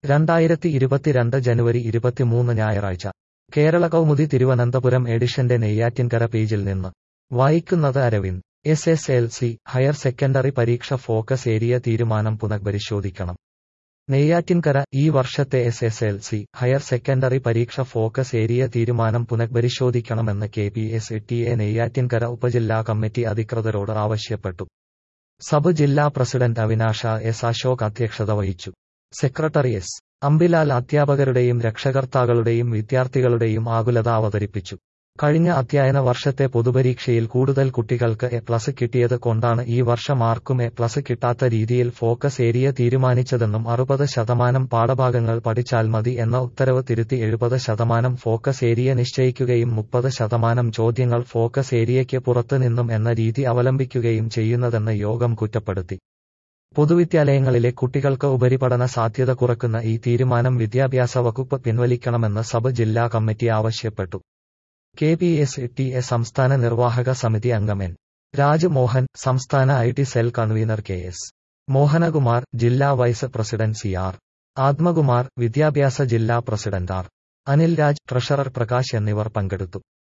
രണ്ടായിരത്തി ഇരുപത്തിരണ്ട് ജനുവരി ഇരുപത്തിമൂന്ന് ഞായറാഴ്ച കേരള കൗമുദി തിരുവനന്തപുരം എഡിഷന്റെ നെയ്യാറ്റിൻകര പേജിൽ നിന്ന് വായിക്കുന്നത് Aravind S S L C higher secondary പരീക്ഷ ഫോക്കസ് ഏരിയ തീരുമാനം പുനഃപരിശോധിക്കണം നെയ്യാറ്റിൻകര ഈ വർഷത്തെ S S L C higher secondary പരീക്ഷ ഫോക്കസ് ഏരിയ തീരുമാനം പുനഃപരിശോധിക്കണമെന്ന് K P S T A Neyyattinkara ഉപജില്ലാ കമ്മിറ്റി അധികൃതരോട് ആവശ്യപ്പെട്ടു സബ് ജില്ലാ പ്രസിഡന്റ് അവിനാഷ എസ് അശോക് അധ്യക്ഷത വഹിച്ചു സെക്രട്ടറി എസ് അംബിലാൽ അധ്യാപകരുടെയും രക്ഷകർത്താക്കളുടെയും വിദ്യാർത്ഥികളുടെയും ആകുലത അവതരിപ്പിച്ചു കഴിഞ്ഞ അധ്യയന വർഷത്തെ പൊതുപരീക്ഷയിൽ കൂടുതൽ കുട്ടികൾക്ക് എ പ്ലസ് കിട്ടിയത് കൊണ്ടാണ് ഈ വർഷം ആർക്കും എ പ്ലസ് കിട്ടാത്ത രീതിയിൽ ഫോക്കസ് ഏരിയ തീരുമാനിച്ചതെന്നും അറുപത് ശതമാനം പാഠഭാഗങ്ങൾ പഠിച്ചാൽ മതി എന്ന ഉത്തരവ് തിരുത്തി എഴുപത് ശതമാനം ഫോക്കസ് ഏരിയ നിശ്ചയിക്കുകയും മുപ്പത് ശതമാനം ചോദ്യങ്ങൾ ഫോക്കസ് ഏരിയയ്ക്ക് പുറത്തു നിന്നും എന്ന രീതി അവലംബിക്കുകയും ചെയ്യുന്നതെന്ന് യോഗം കുറ്റപ്പെടുത്തി പൊതുവിദ്യാലയങ്ങളിലെ കുട്ടികൾക്ക് ഉപരിപഠന സാധ്യത കുറക്കുന്ന ഈ തീരുമാനം വിദ്യാഭ്യാസ വകുപ്പ് പിൻവലിക്കണമെന്ന് സബ് ജില്ലാ കമ്മിറ്റി ആവശ്യപ്പെട്ടു K P S T A സംസ്ഥാന നിർവാഹക സമിതി അംഗം എൻ രാജ്മോഹൻ സംസ്ഥാന I T cell convener K S Mohanakumar ജില്ലാ vice president C R Athmakumar വിദ്യാഭ്യാസ ജില്ലാ president R Anil Raj treasurer Prakash എന്നിവർ പങ്കെടുത്തു